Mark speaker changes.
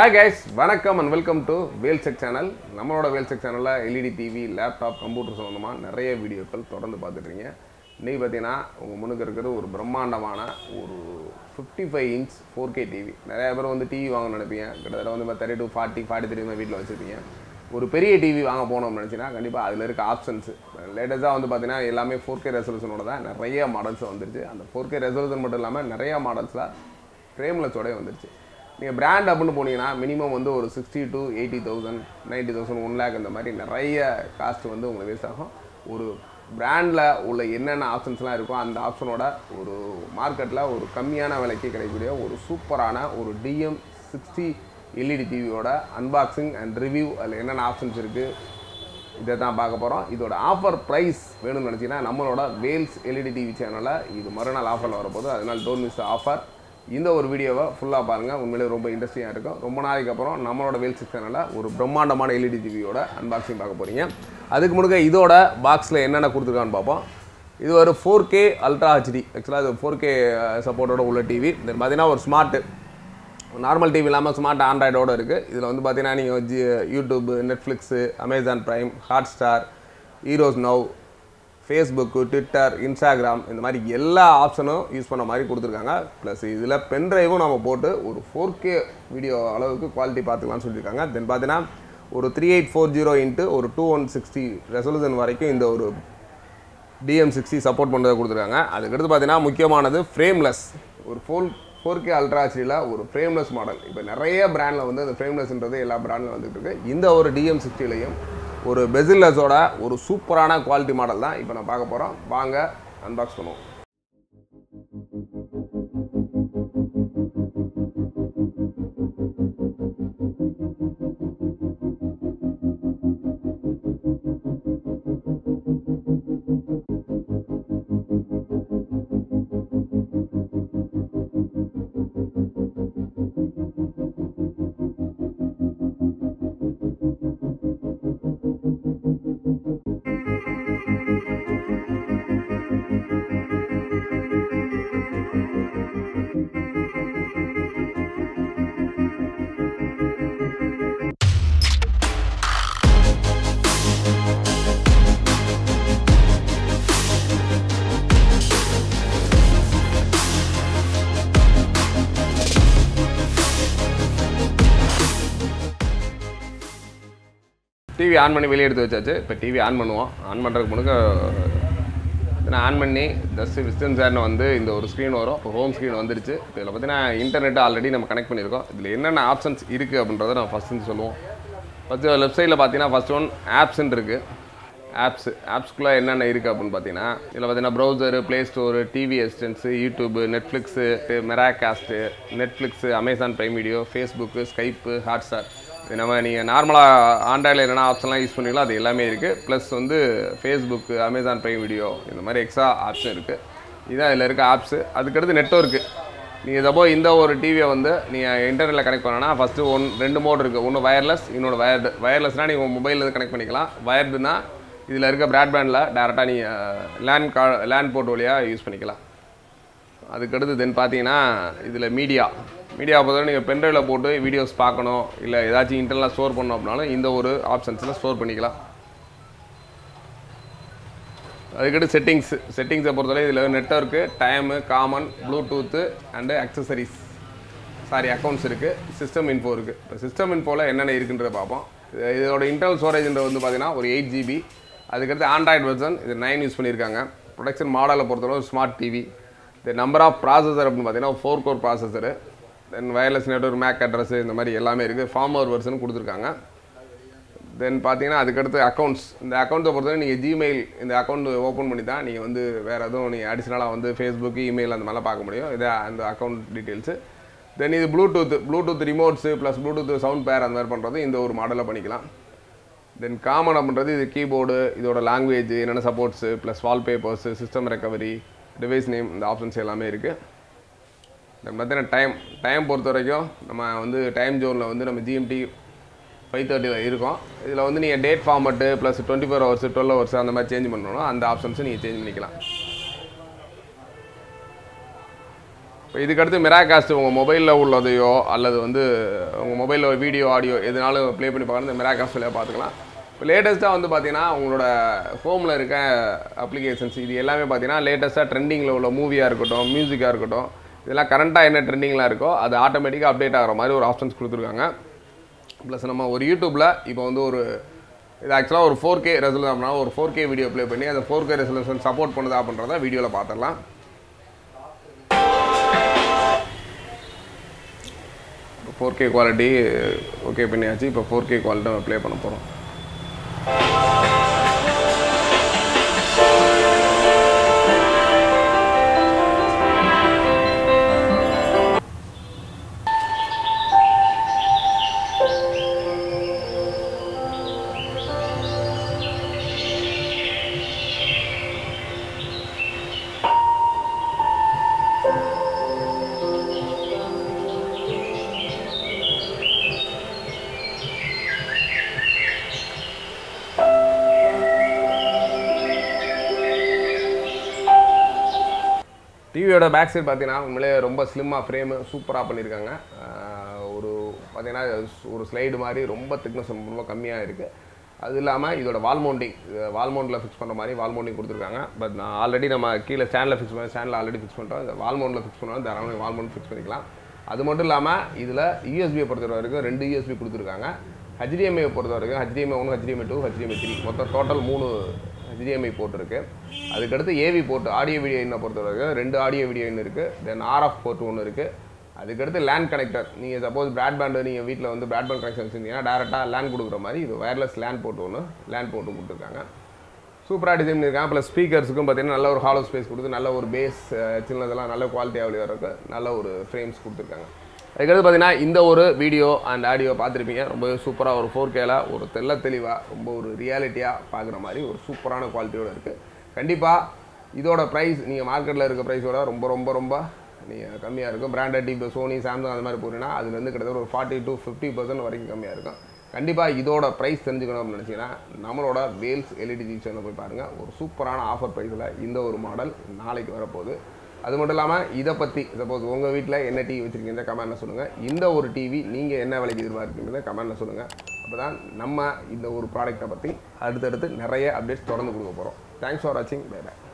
Speaker 1: hi guys வணக்கம் and welcome to வேல்செக் channel நம்மளோட வேல்செக் சேனலில் எல்இடி டிவி லேப்டாப் கம்ப்யூட்டர் சம்மந்தமாக நிறைய வீடியோக்கள் தொடர்ந்து பார்த்துட்ருக்கீங்க இன்றைக்கி பார்த்தீங்கன்னா உங்கள் முன்னுக்கு இருக்கிறது ஒரு பிரம்மாண்டமான ஒரு fifty five inch four K TV நிறைய பேர் வந்து டிவி வாங்கணும்னு நினைப்பீங்க கிட்டத்தட்ட வந்து thirty two forty forty three வீட்டில் வச்சுருப்பீங்க ஒரு பெரிய டிவி வாங்க போனோம்னு நினச்சிங்கன்னா கண்டிப்பாக அதில் இருக்க ஆப்ஷன்ஸ் லேட்டஸ்ட்டாக வந்து பார்த்தீங்கன்னா எல்லாமே ஃபோர் கே ரெசல்யூஷனோட தான் நிறைய மாடல்ஸ் வந்துருச்சு அந்த ஃபோர் கே ரெசல்யூஷன் மட்டும் இல்லாமல் நிறைய மாடல்ஸில் ஃப்ரேம்லெஸோடய வந்துருச்சு நீங்கள் பிராண்ட் அப்படின்னு போனீங்கன்னா மினிமம் வந்து ஒரு sixty to eighty thousand ninety thousand one lakh இந்த மாதிரி நிறைய காஸ்ட் வந்து உங்களுக்கு வேஸ்ட் ஆகும் ஒரு பிராண்டில் உள்ள என்னென்ன ஆப்ஷன்ஸ்லாம் இருக்கோ அந்த ஆப்ஷனோட ஒரு மார்க்கெட்டில் ஒரு கம்மியான விலைக்கு கிடைக்கக்கூடிய ஒரு சூப்பரான ஒரு டிஎம் சிக்ஸ்டி எல்இடி டிவியோட அன்பாக்சிங் அண்ட் ரிவ்யூ அதில் என்னென்ன ஆப்ஷன்ஸ் இருக்குது இதை தான் பார்க்க போகிறோம் இதோட ஆஃபர் ப்ரைஸ் வேணும்னு நினச்சிங்கன்னா நம்மளோட வேல்ஸ் எல்இடி டிவி சேனலில் இது மறுநாள் ஆஃபரில் வரப்போகுது அதனால் டோன்ட் மிஸ் ஆஃபர் இந்த ஒரு வீடியோவை ஃபுல்லாக பாருங்கள் உண்மையிலே ரொம்ப இன்ட்ரெஸ்டிங்காக இருக்கும் ரொம்ப நாளைக்கு அப்புறம் நம்மளோட வேல்ஸ் சேனலில் ஒரு பிரம்மாண்டமான எல்இடி டிவியோட அன்பாக்சிங் பார்க்க போகிறீங்க அதுக்கு முன்னாடி இதோட பாக்ஸில் என்னென்ன கொடுத்துருக்கான்னு பார்ப்போம் இது ஒரு ஃபோர் கே அல்ட்ரா ஹெச்டி ஆக்சுவலாக இது ஃபோர் கே சப்போர்ட்டோட உள்ள டிவி தென் பார்த்தீங்கன்னா ஒரு ஸ்மார்ட்டு நார்மல் டிவி இல்லாமல் ஸ்மார்ட் ஆண்ட்ராய்டோடு இருக்குது இதில் வந்து பார்த்தீங்கன்னா நீங்கள் G YouTube Netflix Amazon Prime Hotstar Eros Now Facebook Twitter Instagram இந்த மாதிரி எல்லா ஆப்ஷனும் யூஸ் பண்ண மாதிரி கொடுத்துருக்காங்க ப்ளஸ் இதில் பென்ட்ரைவும் நம்ம போட்டு ஒரு ஃபோர் கே வீடியோ அளவுக்கு குவாலிட்டி பார்த்துக்கலாம்னு சொல்லியிருக்காங்க தென் பார்த்தீங்கன்னா ஒரு three eight four zero into one two one sixty resolution வரைக்கும் இந்த ஒரு டிஎம் சிக்ஸ்டி சப்போர்ட் பண்ணுறதை கொடுத்துருக்காங்க அதுக்கடுத்து பார்த்தீங்கன்னா முக்கியமானது ஃப்ரேம்லெஸ் ஒரு ஃபோல் ஃபோர் கே அல்ட்ரா ஹெச்டியில் ஒரு ஃப்ரேம்லெஸ் மாடல் இப்போ நிறைய பிராண்டில் வந்து அந்த ஃப்ரேம்லெஸ்ன்றது எல்லா பிராண்டில் வந்துட்டு இருக்கு இந்த ஒரு டிஎம் சிக்ஸ்டிலையும் ஒரு பெசில்லஸோட ஒரு சூப்பரான குவாலிட்டி மாடல் தான் இப்போ நான் பார்க்க போகிறோம் வாங்க அன்பாக்ஸ் பண்ணுவோம் டிவி ஆன் பண்ணி வெளியே எடுத்து வச்சாச்சு இப்போ டிவி ஆன் பண்ணுவோம் ஆன் பண்ணுறதுக்கு முன்னாடி நான் ஆன் பண்ணி ஜஸ்ட் விஸ்டன் சேர்னு வந்து இந்த ஒரு ஸ்க்ரீன் வரும் இப்போ ஹோம் ஸ்க்ரீன் வந்துருச்சு இப்போ இதில் பார்த்தீங்கன்னா இன்டர்நெட் ஆல்ரெடி நம்ம கனெக்ட் பண்ணியிருக்கோம் இதில் என்னென்ன ஆப்ஷன்ஸ் இருக்குது அப்படின்றத நம்ம ஃபஸ்ட்டு சொல்லுவோம் ஃபஸ்ட்டு லெஃப்ட் சைடில் பார்த்தீங்கன்னா ஃபஸ்ட் ஒன் ஆப்ஸ்ன்னு இருக்குது ஆப்ஸ் ஆப்ஸ்க்குள்ளே என்னென்ன இருக்குது அப்படின்னு பார்த்தீங்கன்னா இதில் பார்த்தீங்கன்னா browser play store TV assistance YouTube Netflix Miracast Netflix Amazon Prime video Facebook Skype Hotstar இது நம்ம நீங்கள் நார்மலாக ஆண்ட்ராய்டில் என்னென்ன ஆப்ஷன்லாம் யூஸ் பண்ணீங்களோ அது எல்லாமே இருக்குது ப்ளஸ் வந்து ஃபேஸ்புக்கு அமேசான் ப்ரைம் வீடியோ இந்த மாதிரி எக்ஸ்ட்ரா ஆப்ஷன் இருக்குது இதுதான் இதில் இருக்க ஆப்ஸு அதுக்கடுத்து நெட்ஒர்க்கு நீங்கள் சப்போ இந்த ஒரு டிவியை வந்து நீங்கள் இன்டர்நெட்டில் கனெக்ட் பண்ணனா ஃபஸ்ட்டு ஒன் ரெண்டு மோட் இருக்குது ஒன்று வயர்லெஸ் இன்னொன்று வயர்டு வயர்லெஸ்னால் நீங்கள் உங்கள் மொபைலில் கனெக்ட் பண்ணிக்கலாம் வயர்டுனா இதில் இருக்க ப்ராட்பேண்டில் டேரெக்டாக நீங்கள் லேண்ட் கா லேண்ட் போர்ட் வழியாக யூஸ் பண்ணிக்கலாம் அதுக்கடுத்து தென் பார்த்தீங்கன்னா இதில் மீடியா மீடியா பொறுத்தவரை நீங்கள் பென்ட்ரைவில் போட்டு வீடியோஸ் பார்க்கணும் இல்லை ஏதாச்சும் இன்டர்னலாக ஸ்டோர் பண்ணணும் அப்படின்னாலும் இந்த ஒரு ஆப்ஷன்ஸில் ஸ்டோர் பண்ணிக்கலாம் அதுக்கடுத்து செட்டிங்ஸ் செட்டிங்ஸை பொறுத்தவரை இதில் network time common Bluetooth and accessories sorry accounts இருக்குது சிஸ்டம் இன்ஃபோ இருக்குது இப்போ சிஸ்டம் இன்ஃபோவில் என்னென்ன இருக்குன்றதை பார்ப்போம் இது- இதோட இன்டர்னல் ஸ்டோரேஜ்ன்றது வந்து பார்த்தீங்கன்னா ஒரு எயிட் ஜிபி அதுக்கடுத்து ஆண்ட்ராய்டு வெர்ஷன் இது நைன் யூஸ் பண்ணியிருக்காங்க ப்ரொடக்ஷன் மாடலை பொறுத்தவரை ஒரு ஸ்மார்ட் டிவி இந்த நம்பர் ஆஃப் ப்ராசஸர் அப்படின்னு பார்த்தீங்கன்னா four core processor then wireless network MAC address இந்த மாதிரி எல்லாமே இருக்குது ஃபார்மர் வெர்ஷன் கொடுத்துருக்காங்க தென் பார்த்தீங்கன்னா அதுக்கடுத்து அக்கௌண்ட்ஸ் இந்த அக்கௌண்ட்டை பொறுத்தவரை நீங்கள் ஜிமெயில் இந்த அக்கௌண்ட் ஓப்பன் பண்ணி தான் நீங்கள் வந்து வேறு எதுவும் நீங்கள் அடிஷ்னலாக வந்து ஃபேஸ்புக் இமெயில் அந்த மாதிரிலாம் பார்க்க முடியும் இது அந்த அக்கௌண்ட் டீட்டெயில்ஸு தென் இது Bluetooth Bluetooth remotes plus Bluetooth sound pair அந்த மாதிரி பண்ணுறது இந்த ஒரு மாடலில் பண்ணிக்கலாம் தென் காமன் அப்படின்றது இது கீபோர்டு இதோட லாங்குவேஜ் என்னென்ன supports plus wallpapers system recovery device name இந்த ஆப்ஷன்ஸ் எல்லாமே இருக்குது தென் பார்த்தீங்கன்னா டைம் டைம் பொறுத்த வரைக்கும் நம்ம வந்து டைம் ஜோனில் வந்து நம்ம ஜிஎம்டி ஃபைவ் தேர்ட்டியில் இருக்கோம் இதில் வந்து நீங்கள் date format plus twenty four hours twelve hours அந்த மாதிரி சேஞ்ச் பண்ணணும் அந்த ஆப்ஷன்ஸும் நீங்கள் சேஞ்ச் பண்ணிக்கலாம் இப்போ இதுக்கடுத்து மிராகாஸ்ட் உங்கள் மொபைலில் உள்ளதையோ அல்லது வந்து உங்கள் மொபைலில் வீடியோ ஆடியோ எதுனாலும் ப்ளே பண்ணி பார்க்கணும் இந்த மிராகாஸ்ட் வழியாக பார்த்துக்கலாம் இப்போ லேட்டஸ்ட்டாக வந்து பார்த்தீங்கன்னா உங்களோட ஹோமில் இருக்க அப்ளிகேஷன்ஸ் இது எல்லாமே பார்த்தீங்கன்னா லேட்டஸ்ட்டாக ட்ரெண்டிங்கில் உள்ள மூவியாக இருக்கட்டும் மியூசிக்காக இருக்கட்டும் இதெல்லாம் கரண்ட்டாக என்ன ட்ரெண்டிங்லாம் இருக்கோ அது ஆட்டோமேட்டிக்காக அப்டேட் ஆகிற மாதிரி ஒரு ஆப்ஷன்ஸ் கொடுத்துருக்காங்க ப்ளஸ் நம்ம ஒரு யூடியூப்பில் இப்போ வந்து ஒரு இது ஆக்சுவலாக ஒரு ஃபோர் கே ரெசல்யூஷன் ஒரு ஃபோர் கே வீடியோ ப்ளே பண்ணி அந்த ஃபோர் கே ரெசல்யூஷன் சப்போர்ட் பண்ணுதா அப்படின்றத வீடியோவில் பார்த்துடலாம் ஃபோர் கே குவாலிட்டி ஓகே பண்ணியாச்சு இப்போ ஃபோர் கே குவாலிட்டி நம்ம ப்ளே பண்ண போகிறோம் டிவியோட பேக் சைடு பார்த்தீங்கன்னா உண்மையிலே ரொம்ப ஸ்லிம்மாக ஃப்ரேமு சூப்பராக பண்ணியிருக்காங்க ஆஹ் ஒரு பார்த்தீங்கன்னா ஒரு ஸ்லைடு மாதிரி ரொம்ப திக்னஸ் ரொம்ப கம்மியாக இருக்குது அது இல்லாமல் இதோட வால் மவுண்டிங் வால் மவுண்டில் ஃபிக்ஸ் பண்ணுற மாதிரி வால் மவுண்டிங் கொடுத்துருக்காங்க பட் நான் ஆல்ரெடி நம்ம கீழே ஸ்டாண்டில் ஃபிக்ஸ் பண்ண ஸ்டாண்டில் ஆல்ரெடி ஃபிக்ஸ் பண்ணிட்டோம் இந்த வால் மவுண்டில் ஃபிக்ஸ் பண்ணாலும் தாராளமாக வால் மவுண்ட் ஃபிக்ஸ் பண்ணிக்கலாம் அது மட்டும் இல்லாமல் இதில் யூஎஸ்பியை பொறுத்த வரைக்கும் ரெண்டு யூஎஸ்பி கொடுத்துருக்காங்க ஹெச்டிஎம்ஐ பொறுத்த வரைக்கும் ஹெச்டிஎம்ஐ ஒன்று ஹெச்டிஎம்ஐ டூ ஹெச்டிஎம்ஐ த்ரீ மொத்தம் டோட்டல் மூணு ஹெச்டிஎம்ஐ போர்ட் இருக்குது அதுக்கடுத்து ஏவி போர்ட் ஆடியோ வீடியோ இன்னை பொறுத்த வரைக்கும் ரெண்டு ஆடியோ வீடியோ இன் இருக்குது தென் ஆர்எஃப் போர்ட் ஒன்று இருக்குது அதுக்கடுத்து லேண்ட் கனெக்டர் நீங்கள் சப்போஸ் பிராட்பேண்டு நீங்கள் வீட்டில் வந்து பிராட்பேண்ட் கனெக்ஷன் வச்சுருந்தீங்கன்னா டேரெக்டாக லேண்ட் கொடுக்குற மாதிரி இது வயர்லெஸ் லேண்ட் போர்ட் ஒன்று லேண்ட் போர்ட்டு கொடுத்துருக்காங்க சூப்பராக டிசைன் பண்ணியிருக்காங்க ப்ளஸ் ஸ்பீக்கர்ஸுக்கும் பார்த்தீங்கன்னா நல்ல ஒரு ஹாலோ ஸ்பேஸ் கொடுத்து நல்ல ஒரு பேஸ் சின்னதெல்லாம் நல்ல குவாலிட்டியாக வெளியே வரக்கு நல்ல ஒரு ஃப்ரேம்ஸ் கொடுத்துருக்காங்க அதுக்கடுத்து பார்த்தீங்கன்னா இந்த ஒரு வீடியோ அண்ட் ஆடியோ பார்த்துருப்பீங்க ரொம்பவே சூப்பராக ஒரு ஃபோர் கேல ஒரு தெள்ள தெளிவாக ரொம்ப ஒரு ரியாலிட்டியாக பார்க்குற மாதிரி ஒரு சூப்பரான குவாலிட்டியோடு இருக்குது கண்டிப்பாக இதோட ப்ரைஸ் நீங்கள் மார்க்கெட்டில் இருக்க ப்ரைஸோட ரொம்ப ரொம்ப ரொம்ப நீங்கள் கம்மியாக இருக்கும் பிராண்டட் இப்போ சோனி சாம்சங் அந்த மாதிரி போனீங்கன்னா அதுலேருந்து கிட்டத்தட்ட ஒரு ஃபார்ட்டி டு ஃபிஃப்டி பர்சன்ட் வரைக்கும் கம்மியாக இருக்கும் கண்டிப்பாக இதோட ப்ரைஸ் தெரிஞ்சுக்கணும் அப்படின்னு நினச்சிங்கன்னா நம்மளோட வேல்ஸ் எல்இடி ஜி சேனல் போய் பாருங்கள் ஒரு சூப்பரான ஆஃபர் ப்ரைஸில் இந்த ஒரு மாடல் நாளைக்கு வரப்போகுது அது மட்டும் இல்லாமல் இதை பற்றி சப்போஸ் உங்கள் வீட்டில் என்ன டிவி வச்சுருக்கீங்க கமெண்ட்டில் சொல்லுங்கள் இந்த ஒரு டிவி நீங்கள் என்ன விலைக்கு எதிர்பார்க்குறீங்க கமெண்ட்டில் சொல்லுங்கள் அப்போ தான் நம்ம இந்த ஒரு ப்ராடக்ட்டை பற்றி அடுத்தடுத்து நிறைய அப்டேட்ஸ் தொடர்ந்து கொடுக்க போகிறோம் தேங்க்ஸ் ஃபார் வாட்சிங் பை